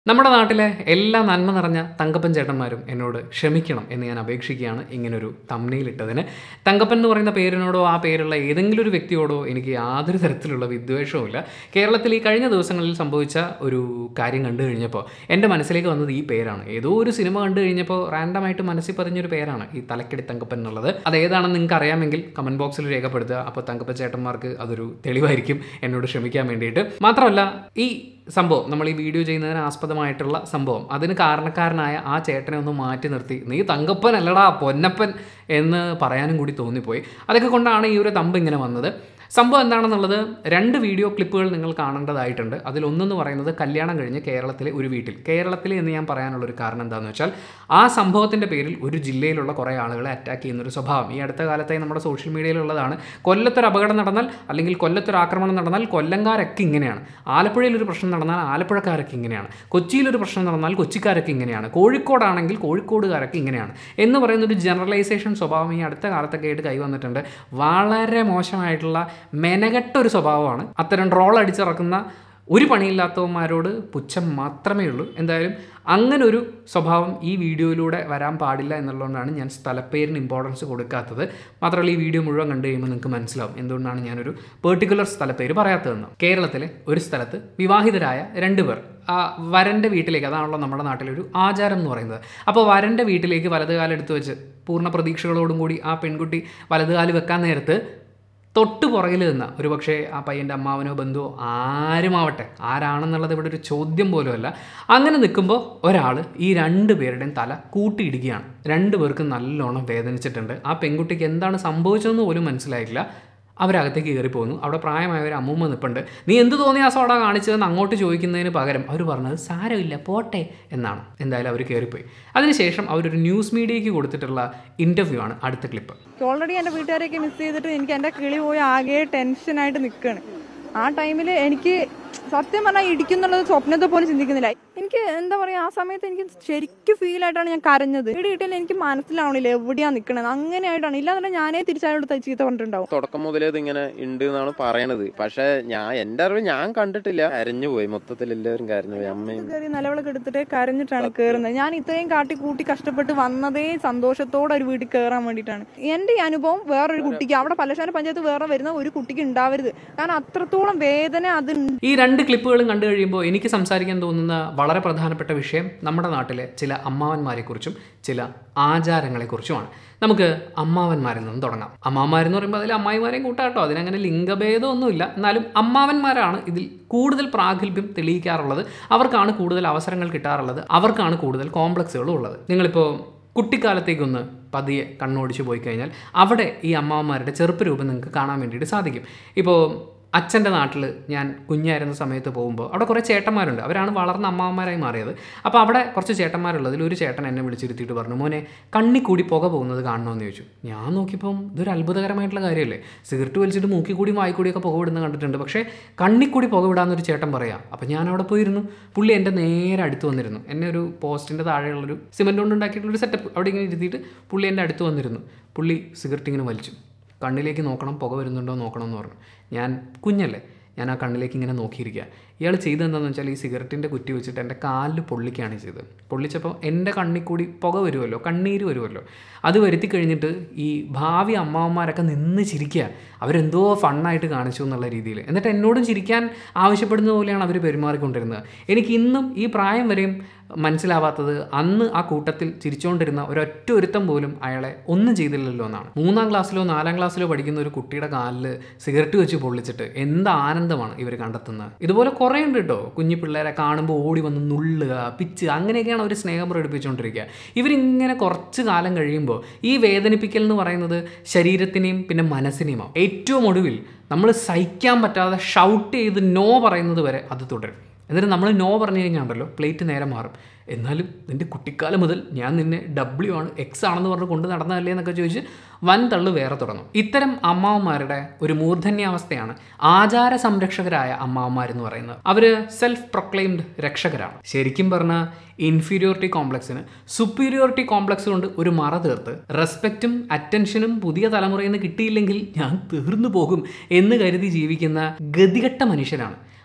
നമ്മുടെ നാട്ടിലെ എല്ലാ നന്മ നിറഞ്ഞ തങ്കപ്പൻ ചേട്ടന്മാരും എന്നോട് ക്ഷമിക്കണം എന്ന് ഞാൻ അപേക്ഷിക്കുകയാണ് ഇങ്ങനൊരു തമ്മനയിലിട്ടതിന് തങ്കപ്പൻ എന്ന് പറയുന്ന പേരിനോടോ ആ പേരുള്ള ഏതെങ്കിലും ഒരു വ്യക്തിയോടോ എനിക്ക് യാതൊരു തരത്തിലുള്ള വിദ്വേഷവും ഇല്ല കേരളത്തിൽ ഈ കഴിഞ്ഞ ദിവസങ്ങളിൽ സംഭവിച്ച ഒരു കാര്യം കണ്ടു കഴിഞ്ഞപ്പോൾ എൻ്റെ മനസ്സിലേക്ക് വന്നത് ഈ പേരാണ് ഏതോ ഒരു സിനിമ കണ്ടു കഴിഞ്ഞപ്പോൾ റാൻഡമായിട്ട് മനസ്സിൽ പതിഞ്ഞൊരു പേരാണ് ഈ തലക്കടി തങ്കപ്പൻ എന്നുള്ളത് അത് ഏതാണെന്ന് നിങ്ങൾക്ക് അറിയാമെങ്കിൽ കമൻറ്റ് ബോക്സിൽ രേഖപ്പെടുത്തുക അപ്പോൾ തങ്കപ്പൻ ചേട്ടന്മാർക്ക് അതൊരു തെളിവായിരിക്കും എന്നോട് ക്ഷമിക്കാൻ വേണ്ടിയിട്ട് മാത്രമല്ല ഈ സംഭവം നമ്മൾ ഈ വീഡിയോ ചെയ്യുന്നതിന് ആസ്പദമായിട്ടുള്ള സംഭവം അതിന് കാരണക്കാരനായ ആ ചേട്ടനെ ഒന്ന് മാറ്റി നിർത്തി നീ തങ്കപ്പൻ അല്ലടാ പൊന്നപ്പൻ എന്ന് പറയാനും കൂടി തോന്നിപ്പോയി അതൊക്കെ കൊണ്ടാണ് ഈ ഒരു തമ്പ് ഇങ്ങനെ വന്നത് സംഭവം എന്താണെന്നുള്ളത് രണ്ട് വീഡിയോ ക്ലിപ്പുകൾ നിങ്ങൾ കാണേണ്ടതായിട്ടുണ്ട് അതിലൊന്നെന്ന് പറയുന്നത് കല്യാണം കഴിഞ്ഞ് കേരളത്തിലെ ഒരു വീട്ടിൽ കേരളത്തിലെ എന്ന് ഞാൻ പറയാനുള്ള ഒരു കാരണം എന്താണെന്ന് വെച്ചാൽ ആ സംഭവത്തിൻ്റെ പേരിൽ ഒരു ജില്ലയിലുള്ള കുറേ ആളുകളെ അറ്റാക്ക് ചെയ്യുന്നൊരു സ്വഭാവം ഈ അടുത്ത കാലത്തായി നമ്മുടെ സോഷ്യൽ മീഡിയയിലുള്ളതാണ് കൊല്ലത്തൊരു അപകടം നടന്നാൽ അല്ലെങ്കിൽ കൊല്ലത്തൊരു ആക്രമണം നടന്നാൽ കൊല്ലംകാരൊക്കെ ഇങ്ങനെയാണ് ആലപ്പുഴയിൽ ഒരു പ്രശ്നം നടന്നാൽ ആലപ്പുഴക്കാരൊക്കെ ഇങ്ങനെയാണ് കൊച്ചിയിലൊരു പ്രശ്നം നടന്നാൽ കൊച്ചിക്കാരൊക്കെ ഇങ്ങനെയാണ് കോഴിക്കോടാണെങ്കിൽ കോഴിക്കോടുകാരൊക്കെ ഇങ്ങനെയാണ് എന്ന് പറയുന്ന ഒരു ജനറലൈസേഷൻ സ്വഭാവം ഈ അടുത്ത കാലത്തൊക്കെ ആയിട്ട് കൈവന്നിട്ടുണ്ട് വളരെ മോശമായിട്ടുള്ള മെനകെട്ട ഒരു സ്വഭാവമാണ് അത്തരം ട്രോൾ അടിച്ചിറക്കുന്ന ഒരു പണിയില്ലാത്തവന്മാരോട് പുച്ഛം മാത്രമേ ഉള്ളൂ എന്തായാലും അങ്ങനെ ഒരു സ്വഭാവം ഈ വീഡിയോയിലൂടെ വരാൻ പാടില്ല എന്നുള്ളതുകൊണ്ടാണ് ഞാൻ സ്ഥലപ്പേരിന് ഇമ്പോർട്ടൻസ് കൊടുക്കാത്തത് മാത്രമല്ല ഈ വീഡിയോ മുഴുവൻ കണ്ടു കഴിയുമ്പോൾ നിങ്ങൾക്ക് മനസ്സിലാവും എന്തുകൊണ്ടാണ് ഞാനൊരു പെർട്ടിക്കുലർ സ്ഥലപ്പേര് പറയാത്തതെന്ന് കേരളത്തിലെ ഒരു സ്ഥലത്ത് വിവാഹിതരായ രണ്ട് പേർ ആ വരൻ്റെ വീട്ടിലേക്ക് അതാണല്ലോ നമ്മുടെ നാട്ടിലൊരു ആചാരം എന്ന് പറയുന്നത് അപ്പോൾ വരൻ്റെ വീട്ടിലേക്ക് വലതുകാലം എടുത്തു വെച്ച് പൂർണ്ണ പ്രതീക്ഷകളോടും കൂടി ആ പെൺകുട്ടി വലതുകാല് വെക്കാൻ നേരത്ത് തൊട്ട് പുറകിൽ നിന്ന ഒരു പക്ഷേ ആ പയ്യൻ്റെ അമ്മാവനോ ബന്ധുവോ ആരുമാവട്ടെ ആരാണെന്നുള്ളത് ഇവിടെ ഒരു ചോദ്യം പോലുമല്ല അങ്ങനെ നിൽക്കുമ്പോൾ ഒരാൾ ഈ രണ്ട് പേരുടെയും തല കൂട്ടിയിടുകയാണ് രണ്ട് പേർക്കും നല്ലോണം വേദനിച്ചിട്ടുണ്ട് ആ പെൺകുട്ടിക്ക് എന്താണ് സംഭവിച്ചതെന്ന് പോലും മനസ്സിലായില്ല അവരകത്തേക്ക് കയറി പോകുന്നു അവിടെ പ്രായമായ ഒരു അമ്മൂമ്മ നിൽപ്പുണ്ട് നീ എന്ത് തോന്നിയാസോടാ കാണിച്ചതെന്ന് അങ്ങോട്ട് ചോദിക്കുന്നതിന് പകരം അവർ പറഞ്ഞത് സാരമില്ല പോട്ടെ എന്നാണ് എന്തായാലും അവർ കയറിപ്പോയി അതിനുശേഷം അവരൊരു ന്യൂസ് മീഡിയയ്ക്ക് കൊടുത്തിട്ടുള്ള ഇൻ്റർവ്യൂ ആണ് അടുത്ത ക്ലിപ്പ് ഓൾറെഡി എൻ്റെ വീട്ടുകാരെയൊക്കെ മിസ് ചെയ്തിട്ട് എനിക്ക് എൻ്റെ കിളി പോയി ആകെ ടെൻഷനായിട്ട് നിൽക്കുകയാണ് ആ ടൈമിൽ എനിക്ക് സത്യം പറഞ്ഞാൽ ഇടിക്കുന്നുള്ളത് സ്വപ്നത്തെ പോലും ചിന്തിക്കുന്നില്ല എനിക്ക് എന്താ പറയുക ആ സമയത്ത് എനിക്ക് ശരിക്കും ഫീൽ ആയിട്ടാണ് ഞാൻ കരഞ്ഞത് ഇടി കിട്ടിയാൽ എനിക്ക് മനസ്സിലാവണില്ല എവിടെയാ നിൽക്കണത് അങ്ങനെയായിട്ടാണ് ഇല്ലാതെ ഞാനേ തിരിച്ചയാളോട് ചീത്ത പറഞ്ഞിട്ടുണ്ടാവും തുടക്കം മുതലേ ഇത് ഇങ്ങനെ ഉണ്ട് എന്നാണ് പറയണത് പക്ഷെ ഞാൻ എന്റെ അറിവ് ഞാൻ കണ്ടിട്ടില്ല കരഞ്ഞു പോയി മൊത്തത്തിൽ എല്ലാവരും കരഞ്ഞു പോയി അമ്മയും കയറി നിലവിളക്ക് എടുത്തിട്ട് കരഞ്ഞിട്ടാണ് കയറുന്നത് ഞാൻ ഇത്രയും കാട്ടി കൂട്ടി കഷ്ടപ്പെട്ട് വന്നതേ സന്തോഷത്തോടെ ഒരു വീട്ടിൽ കയറാൻ വേണ്ടിയിട്ടാണ് എൻ്റെ ഈ അനുഭവം വേറൊരു കുട്ടിക്ക് അവിടെ പല്ലശ്ശാന പഞ്ചായത്ത് വേറെ വരുന്ന ഒരു കുട്ടിക്ക് ഉണ്ടാവരുത് കാരണം അത്രത്തോളം വേദന അത് ഈ രണ്ട് ക്ലിപ്പുകളും കണ്ടു കഴിയുമ്പോൾ എനിക്ക് സംസാരിക്കാൻ തോന്നുന്ന വളരെ പ്രധാനപ്പെട്ട വിഷയം നമ്മുടെ നാട്ടിലെ ചില അമ്മാവന്മാരെക്കുറിച്ചും ചില ആചാരങ്ങളെക്കുറിച്ചുമാണ് നമുക്ക് അമ്മാവന്മാരിൽ നിന്ന് തുടങ്ങാം അമ്മാവന്മാരെന്ന് പറയുമ്പോൾ അതിൽ അമ്മായിമാരെയും കൂട്ടാട്ടോ അതിനങ്ങനെ ലിംഗഭേദമൊന്നുമില്ല എന്നാലും അമ്മാവന്മാരാണ് ഇതിൽ കൂടുതൽ പ്രാഗൽഭ്യം തെളിയിക്കാറുള്ളത് അവർക്കാണ് കൂടുതൽ അവസരങ്ങൾ കിട്ടാറുള്ളത് അവർക്കാണ് കൂടുതൽ കോംപ്ലക്സുകളും ഉള്ളത് നിങ്ങളിപ്പോൾ കുട്ടിക്കാലത്തേക്കൊന്ന് പതിയെ കണ്ണോടിച്ച് പോയി കഴിഞ്ഞാൽ അവിടെ ഈ അമ്മാവന്മാരുടെ ചെറുപ്പ് രൂപം നിങ്ങൾക്ക് കാണാൻ വേണ്ടിയിട്ട് സാധിക്കും ഇപ്പോൾ അച്ഛൻ്റെ നാട്ടിൽ ഞാൻ കുഞ്ഞായിരുന്ന സമയത്ത് പോകുമ്പോൾ അവിടെ കുറേ ചേട്ടന്മാരുണ്ട് അവരാണ് വളർന്ന അമ്മാവന്മാരായി മാറിയത് അപ്പോൾ അവിടെ കുറച്ച് ചേട്ടന്മാരുള്ളതിൽ ഒരു ചേട്ടൻ എന്നെ വിളിച്ചിരുത്തിയിട്ട് പറഞ്ഞു മോനെ കണ്ണി കൂടി പുക പോകുന്നത് കാണണമെന്ന് ചോദിച്ചു ഞാൻ നോക്കിയപ്പം ഇതൊരു അത്ഭുതകരമായിട്ടുള്ള കാര്യമല്ലേ സിഗരറ്റ് വലിച്ചിട്ട് മൂക്കി കൂടി വായിക്കൂടിയൊക്കെ പുക വിടുന്ന കണ്ടിട്ടുണ്ട് പക്ഷേ കണ്ണി കൂടി പുക വിടാമെന്നൊരു ചേട്ടൻ പറയാം അപ്പോൾ ഞാൻ അവിടെ പോയിരുന്നു പുള്ളി എൻ്റെ നേരെ അടുത്ത് വന്നിരുന്നു എന്നെ ഒരു പോസ്റ്റിൻ്റെ താഴെയുള്ളൊരു സിമെൻറ്റ് കൊണ്ട് ഉണ്ടാക്കിയിട്ടുള്ളൊരു സെറ്റപ്പ് അവിടെ ഇങ്ങനെ ഇരുത്തിയിട്ട് പുള്ളി എൻ്റെ അടുത്ത് വന്നിരുന്നു പുള്ളി സിഗരറ്റ് ഇങ്ങനെ വലിച്ചു കണ്ണിലേക്ക് നോക്കണം പുക വരുന്നുണ്ടോ നോക്കണം എന്ന് പറഞ്ഞു ഞാൻ കുഞ്ഞല്ലേ ഞാൻ ആ കണ്ണിലേക്ക് ഇങ്ങനെ നോക്കിയിരിക്കുക ഇയാൾ ചെയ്തതെന്താണെന്ന് വെച്ചാൽ ഈ സിഗരറ്റിൻ്റെ കുറ്റി വെച്ചിട്ട് എൻ്റെ കാലിൽ പൊള്ളിക്കുകയാണ് ചെയ്തത് പൊള്ളിച്ചപ്പോൾ എൻ്റെ കണ്ണിൽ കൂടി പുക വരുമല്ലോ കണ്ണീര് വരുമല്ലോ അത് വരുത്തി കഴിഞ്ഞിട്ട് ഈ ഭാവി അമ്മാവന്മാരൊക്കെ നിന്ന് ചിരിക്കുക അവരെന്തോ ഫണ്ണായിട്ട് കാണിച്ചു എന്നുള്ള രീതിയിൽ എന്നിട്ട് എന്നോടും ചിരിക്കാൻ ആവശ്യപ്പെടുന്ന പോലെയാണ് അവർ പെരുമാറിക്കൊണ്ടിരുന്നത് എനിക്ക് ഇന്നും ഈ പ്രായം വരെയും മനസ്സിലാവാത്തത് അന്ന് ആ കൂട്ടത്തിൽ ചിരിച്ചുകൊണ്ടിരുന്ന ഒരൊറ്റ ഒരുത്തം പോലും അയാളെ ഒന്നും ചെയ്തില്ലല്ലോ എന്നാണ് മൂന്നാം ക്ലാസ്സിലോ നാലാം ക്ലാസ്സിലോ പഠിക്കുന്ന ഒരു കുട്ടിയുടെ കാലിൽ സിഗരറ്റ് വെച്ച് പൊള്ളിച്ചിട്ട് എന്ത് ആനന്ദമാണ് ഇവർ കണ്ടെത്തുന്നത് ഇതുപോലെ കുറേ ഉണ്ട് കേട്ടോ കുഞ്ഞു പിള്ളേരെ കാണുമ്പോൾ ഓടി വന്ന് നുള്ളുക പിച്ച് അങ്ങനെയൊക്കെയാണ് അവർ സ്നേഹം പ്രകടിപ്പിച്ചുകൊണ്ടിരിക്കുക ഇവരിങ്ങനെ കുറച്ച് കാലം കഴിയുമ്പോൾ ഈ വേദനിപ്പിക്കൽ എന്ന് പറയുന്നത് ശരീരത്തിനെയും പിന്നെ മനസ്സിനെയുമാണ് ഏറ്റവും ഒടുവിൽ നമ്മൾ സഹിക്കാൻ പറ്റാതെ ഷൗട്ട് ചെയ്ത് നോ പറയുന്നത് വരെ അത് തുടരും എന്നിട്ട് നമ്മൾ നോ പറഞ്ഞു കഴിഞ്ഞാണ്ടല്ലോ പ്ലേറ്റ് നേരെ മാറും എന്നാലും നിൻ്റെ കുട്ടിക്കാലം മുതൽ ഞാൻ നിന്നെ ഡബ്ല്യു ആണ് എക്സ് ആണെന്ന് പറഞ്ഞ് കൊണ്ട് നടന്നതല്ലേ എന്നൊക്കെ ചോദിച്ച് വൻ തള്ളു വേറെ തുടങ്ങും ഇത്തരം അമ്മാവന്മാരുടെ ഒരു മൂർധന്യാവസ്ഥയാണ് ആചാര സംരക്ഷകരായ അമ്മാവന്മാരെന്ന് പറയുന്നത് അവർ സെൽഫ് പ്രൊക്ലെയിംഡ് രക്ഷകരാണ് ശരിക്കും പറഞ്ഞാൽ ഇൻഫീരിയോറിറ്റി കോംപ്ലക്സിന് സുപ്പീരിയോറിറ്റി കോംപ്ലക്സ് കൊണ്ട് ഒരു മറ തീർത്ത് റെസ്പെക്റ്റും അറ്റൻഷനും പുതിയ തലമുറയിൽ നിന്ന് കിട്ടിയില്ലെങ്കിൽ ഞാൻ തീർന്നു പോകും എന്ന് കരുതി ജീവിക്കുന്ന ഗതികെട്ട മനുഷ്യരാണ്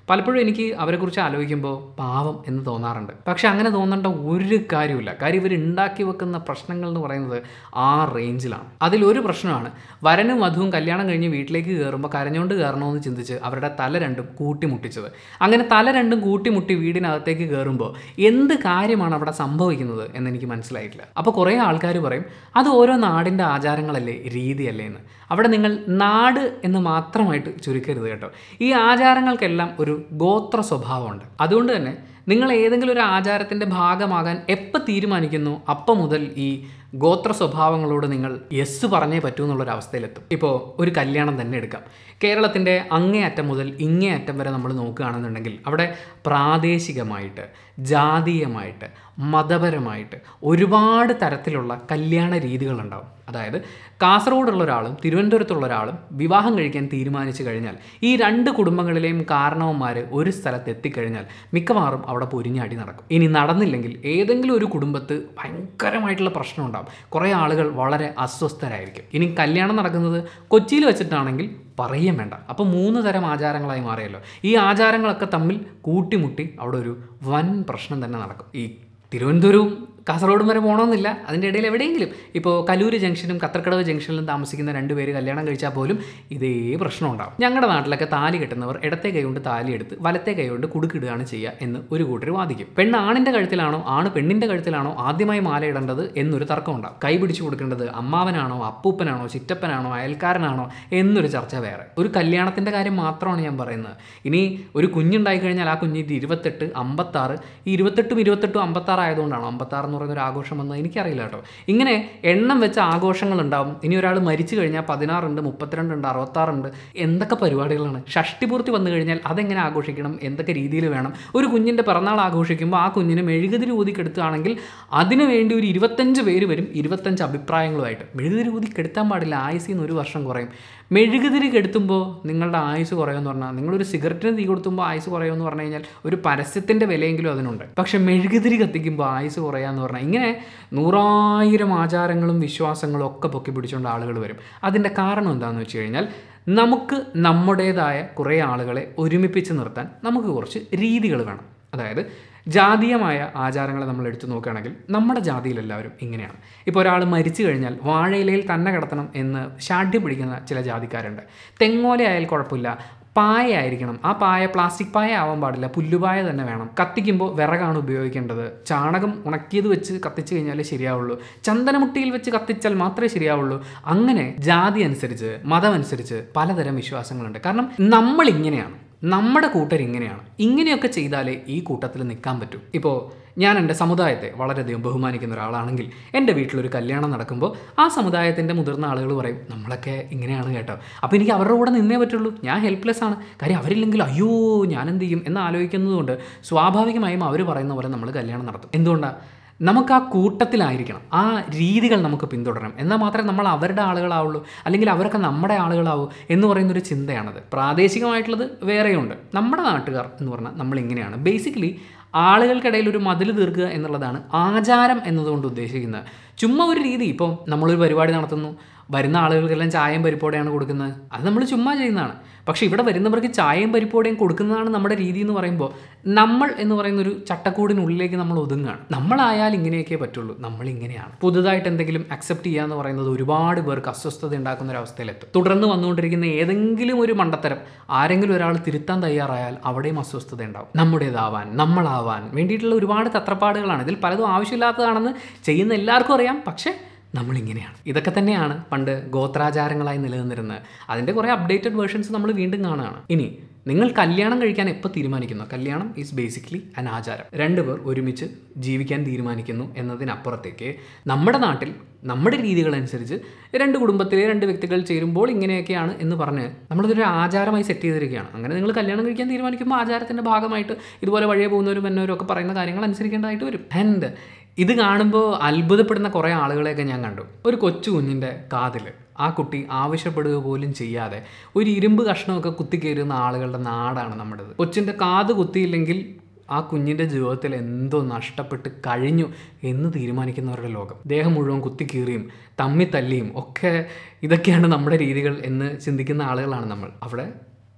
പലപ്പോഴും എനിക്ക് അവരെക്കുറിച്ച് ആലോചിക്കുമ്പോൾ പാവം എന്ന് തോന്നാറുണ്ട് പക്ഷെ അങ്ങനെ തോന്നേണ്ട ഒരു കാര്യമില്ല കാര്യം ഇവർ ഉണ്ടാക്കി വെക്കുന്ന പ്രശ്നങ്ങൾ എന്ന് പറയുന്നത് ആ റേഞ്ചിലാണ് അതിലൊരു പ്രശ്നമാണ് വരനും വധുവും കല്യാണം കഴിഞ്ഞ് വീട്ടിലേക്ക് കയറുമ്പോൾ കരഞ്ഞുകൊണ്ട് കയറണമെന്ന് ചിന്തിച്ച് അവരുടെ തല രണ്ടും കൂട്ടിമുട്ടിച്ചത് അങ്ങനെ തല രണ്ടും കൂട്ടിമുട്ടി വീടിനകത്തേക്ക് കയറുമ്പോൾ എന്ത് കാര്യമാണ് അവിടെ സംഭവിക്കുന്നത് എന്ന് എനിക്ക് മനസ്സിലായിട്ടില്ല അപ്പോൾ കുറേ ആൾക്കാർ പറയും അത് ഓരോ നാടിൻ്റെ ആചാരങ്ങളല്ലേ രീതിയല്ലേ എന്ന് അവിടെ നിങ്ങൾ നാട് എന്ന് മാത്രമായിട്ട് ചുരുക്കരുത് കേട്ടോ ഈ ആചാരങ്ങൾക്കെല്ലാം ഒരു ഗോത്ര സ്വഭാവമുണ്ട് അതുകൊണ്ട് തന്നെ നിങ്ങൾ ഏതെങ്കിലും ഒരു ആചാരത്തിൻ്റെ ഭാഗമാകാൻ എപ്പോൾ തീരുമാനിക്കുന്നു അപ്പം മുതൽ ഈ ഗോത്ര സ്വഭാവങ്ങളോട് നിങ്ങൾ യെസ് പറഞ്ഞേ പറ്റൂ എന്നുള്ളൊരു അവസ്ഥയിലെത്തും ഇപ്പോൾ ഒരു കല്യാണം തന്നെ എടുക്കാം കേരളത്തിൻ്റെ അങ്ങേയറ്റം മുതൽ ഇങ്ങേയറ്റം വരെ നമ്മൾ നോക്കുകയാണെന്നുണ്ടെങ്കിൽ അവിടെ പ്രാദേശികമായിട്ട് ജാതീയമായിട്ട് മതപരമായിട്ട് ഒരുപാട് തരത്തിലുള്ള കല്യാണ രീതികളുണ്ടാവും അതായത് കാസർഗോഡുള്ള ഒരാളും തിരുവനന്തപുരത്തുള്ള ഒരാളും വിവാഹം കഴിക്കാൻ തീരുമാനിച്ചു കഴിഞ്ഞാൽ ഈ രണ്ട് കുടുംബങ്ങളിലെയും കാരണവന്മാർ ഒരു സ്ഥലത്ത് എത്തിക്കഴിഞ്ഞാൽ മിക്കവാറും അവിടെ പൊരിഞ്ഞാടി നടക്കും ഇനി നടന്നില്ലെങ്കിൽ ഏതെങ്കിലും ഒരു കുടുംബത്ത് ഭയങ്കരമായിട്ടുള്ള പ്രശ്നം ഉണ്ടാവും കുറേ ആളുകൾ വളരെ അസ്വസ്ഥരായിരിക്കും ഇനി കല്യാണം നടക്കുന്നത് കൊച്ചിയിൽ വെച്ചിട്ടാണെങ്കിൽ പറയുകയും വേണ്ട അപ്പോൾ മൂന്ന് തരം ആചാരങ്ങളായി മാറിയല്ലോ ഈ ആചാരങ്ങളൊക്കെ തമ്മിൽ കൂട്ടിമുട്ടി അവിടെ ഒരു വൻ പ്രശ്നം തന്നെ നടക്കും ഈ തിരുവനന്തപുരവും കാസർഗോഡും വരെ പോകണമെന്നില്ല അതിൻ്റെ ഇടയിൽ എവിടെയെങ്കിലും ഇപ്പോൾ കലൂര് ജംഗ്ഷനും കത്തർക്കടവ് ജംഗ്ഷനിലും താമസിക്കുന്ന രണ്ട് പേര് കല്യാണം കഴിച്ചാൽ പോലും ഇതേ പ്രശ്നം ഉണ്ടാവും ഞങ്ങളുടെ നാട്ടിലൊക്കെ താലി കെട്ടുന്നവർ ഇടത്തെ കൈ കൊണ്ട് താലി എടുത്ത് വലത്തെ കൈ കൊണ്ട് കുടുക്കിടുകയാണ് ചെയ്യുക എന്ന് ഒരു കൂട്ടർ വാദിക്കും പെണ്ണ് ആണിൻ്റെ കഴുത്തിലാണോ ആണ് പെണ്ണിൻ്റെ കഴുത്തിലാണോ ആദ്യമായി മാല ഇടേണ്ടത് എന്നൊരു തർക്കം ഉണ്ടാവും കൈ പിടിച്ചു കൊടുക്കേണ്ടത് അമ്മാവനാണോ അപ്പൂപ്പനാണോ ചിറ്റപ്പനാണോ അയൽക്കാരനാണോ എന്നൊരു ചർച്ച വേറെ ഒരു കല്യാണത്തിൻ്റെ കാര്യം മാത്രമാണ് ഞാൻ പറയുന്നത് ഇനി ഒരു കുഞ്ഞുണ്ടായി കഴിഞ്ഞാൽ ആ കുഞ്ഞിൻ്റെ ഇരുപത്തെട്ട് അമ്പത്താറ് ഈ ഇരുപത്തെട്ടും ഇരുപത്തെട്ടും അമ്പത്താറ് ആയതുകൊണ്ടാണോ അമ്പത്താറ് എന്ന് പറയുന്ന ഒരു ആഘോഷം എന്ന് എനിക്കറിയില്ല കേട്ടോ ഇങ്ങനെ എണ്ണം വെച്ച ആഘോഷങ്ങൾ ഉണ്ടാവും ഇനി ഒരാൾ മരിച്ചു കഴിഞ്ഞാൽ പതിനാറുണ്ട് മുപ്പത്തിരണ്ടുണ്ട് അറുപത്താറുണ്ട് എന്തൊക്കെ പരിപാടികളാണ് ഷഷ്ടിപൂർത്തി വന്നു കഴിഞ്ഞാൽ അതെങ്ങനെ ആഘോഷിക്കണം എന്തൊക്കെ രീതിയിൽ വേണം ഒരു കുഞ്ഞിൻ്റെ പിറന്നാൾ ആഘോഷിക്കുമ്പോൾ ആ കുഞ്ഞിന് മെഴുകുതിരി ഊതിക്കെടുത്തുകയാണെങ്കിൽ അതിനു വേണ്ടി ഒരു ഇരുപത്തഞ്ച് പേര് വരും ഇരുപത്തഞ്ച് അഭിപ്രായങ്ങളുമായിട്ട് മെഴുകുതിരി ഊതി കെടുത്താൻ പാടില്ല ആയുസിൽ നിന്ന് ഒരു വർഷം കുറയും മെഴുകുതിരി കെടുത്തുമ്പോൾ നിങ്ങളുടെ ആയുസ് കുറയുമെന്ന് പറഞ്ഞാൽ നിങ്ങളൊരു സിഗരറ്റിന് തീ കൊടുത്തുമ്പോൾ ആയുസ് കുറയുമെന്ന് പറഞ്ഞു കഴിഞ്ഞാൽ ഒരു പരസ്യത്തിൻ്റെ വിലയെങ്കിലും അതിനുണ്ട് പക്ഷേ മെഴുകുതിരി കത്തിക്കുമ്പോൾ ആയുസ് കുറയാന്ന് പറഞ്ഞാൽ ഇങ്ങനെ നൂറായിരം ആചാരങ്ങളും വിശ്വാസങ്ങളും ഒക്കെ പൊക്കി പിടിച്ചുകൊണ്ട് ആളുകൾ വരും അതിൻ്റെ കാരണം എന്താണെന്ന് വെച്ച് കഴിഞ്ഞാൽ നമുക്ക് നമ്മുടേതായ കുറേ ആളുകളെ ഒരുമിപ്പിച്ച് നിർത്താൻ നമുക്ക് കുറച്ച് രീതികൾ വേണം അതായത് ജാതീയമായ ആചാരങ്ങളെ നമ്മൾ എടുത്തു നോക്കുകയാണെങ്കിൽ നമ്മുടെ ജാതിയിൽ എല്ലാവരും ഇങ്ങനെയാണ് ഇപ്പോൾ ഒരാൾ മരിച്ചു കഴിഞ്ഞാൽ വാഴയിലയിൽ തന്നെ കിടത്തണം എന്ന് ശാഠ്യം പിടിക്കുന്ന ചില ജാതിക്കാരുണ്ട് തെങ്ങോല ആയാൽ കുഴപ്പമില്ല പായ ആയിരിക്കണം ആ പായ പ്ലാസ്റ്റിക് പായ ആവാൻ പാടില്ല പുല്ലുപായ തന്നെ വേണം കത്തിക്കുമ്പോൾ വിറകാണ് ഉപയോഗിക്കേണ്ടത് ചാണകം ഉണക്കിയത് വെച്ച് കത്തിച്ചു കഴിഞ്ഞാലേ ശരിയാവുള്ളൂ ചന്ദനമുട്ടിയിൽ വെച്ച് കത്തിച്ചാൽ മാത്രമേ ശരിയാവുള്ളൂ അങ്ങനെ ജാതി അനുസരിച്ച് മതം അനുസരിച്ച് പലതരം വിശ്വാസങ്ങളുണ്ട് കാരണം നമ്മൾ ഇങ്ങനെയാണ് നമ്മുടെ കൂട്ടർ ഇങ്ങനെയാണ് ഇങ്ങനെയൊക്കെ ചെയ്താലേ ഈ കൂട്ടത്തിൽ നിൽക്കാൻ പറ്റൂ ഇപ്പോൾ ഞാൻ എൻ്റെ സമുദായത്തെ വളരെയധികം ബഹുമാനിക്കുന്ന ഒരാളാണെങ്കിൽ എൻ്റെ വീട്ടിലൊരു കല്യാണം നടക്കുമ്പോൾ ആ സമുദായത്തിൻ്റെ മുതിർന്ന ആളുകൾ പറയും നമ്മളൊക്കെ ഇങ്ങനെയാണ് കേട്ടോ അപ്പോൾ എനിക്ക് അവരുടെ കൂടെ നിന്നേ പറ്റുള്ളൂ ഞാൻ ഹെൽപ്ലെസ് ആണ് കാര്യം അവരില്ലെങ്കിൽ അയ്യോ ഞാൻ എന്ത് ചെയ്യും എന്ന് ആലോചിക്കുന്നതുകൊണ്ട് സ്വാഭാവികമായും അവർ പറയുന്ന പോലെ നമ്മൾ കല്യാണം നടത്തും എന്തുകൊണ്ടാണ് നമുക്ക് ആ കൂട്ടത്തിലായിരിക്കണം ആ രീതികൾ നമുക്ക് പിന്തുടരണം എന്നാൽ മാത്രമേ നമ്മൾ അവരുടെ ആളുകളാവുള്ളൂ അല്ലെങ്കിൽ അവരൊക്കെ നമ്മുടെ ആളുകളാവൂ എന്ന് പറയുന്നൊരു ചിന്തയാണത് പ്രാദേശികമായിട്ടുള്ളത് വേറെയുണ്ട് നമ്മുടെ നാട്ടുകാർ എന്ന് പറഞ്ഞാൽ നമ്മൾ ഇങ്ങനെയാണ് ബേസിക്കലി ആളുകൾക്കിടയിൽ ഒരു മതിൽ തീർക്കുക എന്നുള്ളതാണ് ആചാരം എന്നതുകൊണ്ട് ഉദ്ദേശിക്കുന്നത് ചുമ്മാ ഒരു രീതി ഇപ്പോൾ നമ്മളൊരു പരിപാടി നടത്തുന്നു വരുന്ന ആളുകൾക്കെല്ലാം ചായയും പരിപ്പോടെയാണ് കൊടുക്കുന്നത് അത് നമ്മൾ ചുമ്മാ ചെയ്യുന്നതാണ് പക്ഷേ ഇവിടെ വരുന്നവർക്ക് ചായയും പരിപ്പോടെയും കൊടുക്കുന്നതാണ് നമ്മുടെ രീതി എന്ന് പറയുമ്പോൾ നമ്മൾ എന്ന് പറയുന്ന ഒരു ചട്ടക്കൂടിനുള്ളിലേക്ക് നമ്മൾ ഒതുങ്ങുകയാണ് നമ്മളായാൽ ഇങ്ങനെയൊക്കെ പറ്റുള്ളൂ നമ്മൾ ഇങ്ങനെയാണ് പുതുതായിട്ട് എന്തെങ്കിലും അക്സെപ്റ്റ് ചെയ്യുക എന്ന് പറയുന്നത് ഒരുപാട് പേർക്ക് അസ്വസ്ഥത ഉണ്ടാക്കുന്ന ഒരു അവസ്ഥയിലെത്തും തുടർന്ന് വന്നുകൊണ്ടിരിക്കുന്ന ഏതെങ്കിലും ഒരു മണ്ടത്തരം ആരെങ്കിലും ഒരാൾ തിരുത്താൻ തയ്യാറായാൽ അവിടെയും അസ്വസ്ഥത ഉണ്ടാവും നമ്മുടേതാവാൻ നമ്മളാവാൻ വേണ്ടിയിട്ടുള്ള ഒരുപാട് തത്രപ്പാടുകളാണ് ഇതിൽ പലതും ആവശ്യമില്ലാത്തതാണെന്ന് ചെയ്യുന്ന എല്ലാവർക്കും അറിയാം പക്ഷേ നമ്മളിങ്ങനെയാണ് ഇതൊക്കെ തന്നെയാണ് പണ്ട് ഗോത്രാചാരങ്ങളായി നിലനിന്നിരുന്നത് അതിൻ്റെ കുറേ അപ്ഡേറ്റഡ് വേർഷൻസ് നമ്മൾ വീണ്ടും കാണുകയാണ് ഇനി നിങ്ങൾ കല്യാണം കഴിക്കാൻ എപ്പോൾ തീരുമാനിക്കുന്നു കല്യാണം ഈസ് ബേസിക്കലി അൻ ആചാരം രണ്ടുപേർ ഒരുമിച്ച് ജീവിക്കാൻ തീരുമാനിക്കുന്നു എന്നതിനപ്പുറത്തേക്ക് നമ്മുടെ നാട്ടിൽ നമ്മുടെ രീതികളനുസരിച്ച് രണ്ട് കുടുംബത്തിലെ രണ്ട് വ്യക്തികൾ ചേരുമ്പോൾ ഇങ്ങനെയൊക്കെയാണ് എന്ന് പറഞ്ഞ് നമ്മളിതൊരു ആചാരമായി സെറ്റ് ചെയ്തിരിക്കുകയാണ് അങ്ങനെ നിങ്ങൾ കല്യാണം കഴിക്കാൻ തീരുമാനിക്കുമ്പോൾ ആചാരത്തിൻ്റെ ഭാഗമായിട്ട് ഇതുപോലെ വഴിയെ പോകുന്നവരും വന്നവരും ഒക്കെ പറയുന്ന കാര്യങ്ങൾ അനുസരിക്കേണ്ടതായിട്ട് വരും ആൻഡ് ഇത് കാണുമ്പോൾ അത്ഭുതപ്പെടുന്ന കുറേ ആളുകളെയൊക്കെ ഞാൻ കണ്ടു ഒരു കൊച്ചു കുഞ്ഞിൻ്റെ കാതിൽ ആ കുട്ടി ആവശ്യപ്പെടുക പോലും ചെയ്യാതെ ഒരു ഇരുമ്പ് കഷ്ണമൊക്കെ കുത്തിക്കയറുന്ന ആളുകളുടെ നാടാണ് നമ്മുടേത് കൊച്ചിൻ്റെ കാത് കുത്തിയില്ലെങ്കിൽ ആ കുഞ്ഞിൻ്റെ ജീവിതത്തിൽ എന്തോ നഷ്ടപ്പെട്ട് കഴിഞ്ഞു എന്ന് തീരുമാനിക്കുന്നവരുടെ ലോകം ദേഹം മുഴുവൻ കുത്തിക്കീറിയും തമ്മി തല്ലിയും ഒക്കെ ഇതൊക്കെയാണ് നമ്മുടെ രീതികൾ എന്ന് ചിന്തിക്കുന്ന ആളുകളാണ് നമ്മൾ അവിടെ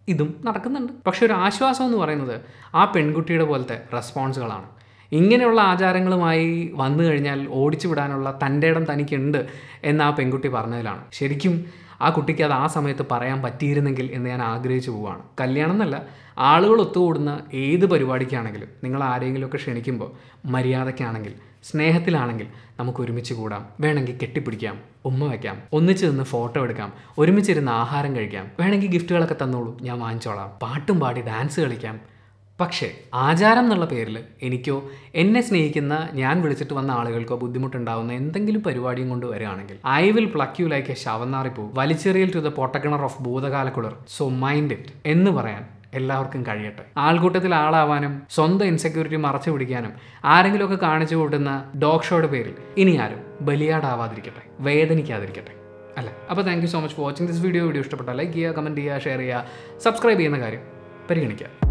ഇതും നടക്കുന്നുണ്ട് പക്ഷെ ഒരു ആശ്വാസം എന്ന് പറയുന്നത് ആ പെൺകുട്ടിയുടെ പോലത്തെ റെസ്പോൺസുകളാണ് ഇങ്ങനെയുള്ള ആചാരങ്ങളുമായി വന്നു കഴിഞ്ഞാൽ ഓടിച്ചു വിടാനുള്ള തൻ്റെ ഇടം തനിക്കുണ്ട് എന്ന് ആ പെൺകുട്ടി പറഞ്ഞതിലാണ് ശരിക്കും ആ കുട്ടിക്ക് അത് ആ സമയത്ത് പറയാൻ പറ്റിയിരുന്നെങ്കിൽ എന്ന് ഞാൻ ആഗ്രഹിച്ചു പോവുകയാണ് കല്യാണം എന്നല്ല ആളുകൾ ഒത്തുകൂടുന്ന ഏത് പരിപാടിക്കാണെങ്കിലും നിങ്ങൾ ആരെങ്കിലുമൊക്കെ ക്ഷണിക്കുമ്പോൾ മര്യാദയ്ക്കാണെങ്കിൽ സ്നേഹത്തിലാണെങ്കിൽ നമുക്ക് ഒരുമിച്ച് കൂടാം വേണമെങ്കിൽ കെട്ടിപ്പിടിക്കാം ഉമ്മ വയ്ക്കാം ഒന്നിച്ച് നിന്ന് ഫോട്ടോ എടുക്കാം ഒരുമിച്ചിരുന്ന് ആഹാരം കഴിക്കാം വേണമെങ്കിൽ ഗിഫ്റ്റുകളൊക്കെ തന്നോളൂ ഞാൻ വാങ്ങിച്ചോളാം പാട്ടും പാടി ഡാൻസ് കളിക്കാം പക്ഷേ ആചാരം എന്നുള്ള പേരിൽ എനിക്കോ എന്നെ സ്നേഹിക്കുന്ന ഞാൻ വിളിച്ചിട്ട് വന്ന ആളുകൾക്കോ ബുദ്ധിമുട്ടുണ്ടാവുന്ന എന്തെങ്കിലും പരിപാടിയും കൊണ്ട് വരികയാണെങ്കിൽ I will pluck you like a ശവന്നാറിപ്പൂ വലിച്ചെറിയൽ ടു ദ പൊട്ടക്കിണർ ഓഫ് ഭൂതകാലക്കുളർ സോ മൈൻഡ് ഇറ്റ് എന്ന് പറയാൻ എല്ലാവർക്കും കഴിയട്ടെ ആൾക്കൂട്ടത്തിൽ ആളാവാനും സ്വന്തം ഇൻസെക്യൂരിറ്റി മറച്ചു പിടിക്കാനും ആരെങ്കിലുമൊക്കെ കാണിച്ചു കൂട്ടുന്ന ഡോഗ് ഷോയുടെ പേരിൽ ഇനി ആരും ബലിയാടാവാതിരിക്കട്ടെ വേദനിക്കാതിരിക്കട്ടെ അല്ല അപ്പോൾ thank you so much for watching this video video ഇഷ്ടപ്പെട്ടാൽ ലൈക്ക് ചെയ്യുക കമൻറ്റ് ചെയ്യുക ഷെയർ ചെയ്യുക സബ്സ്ക്രൈബ് ചെയ്യുന്ന കാര്യം പരിഗണിക്കുക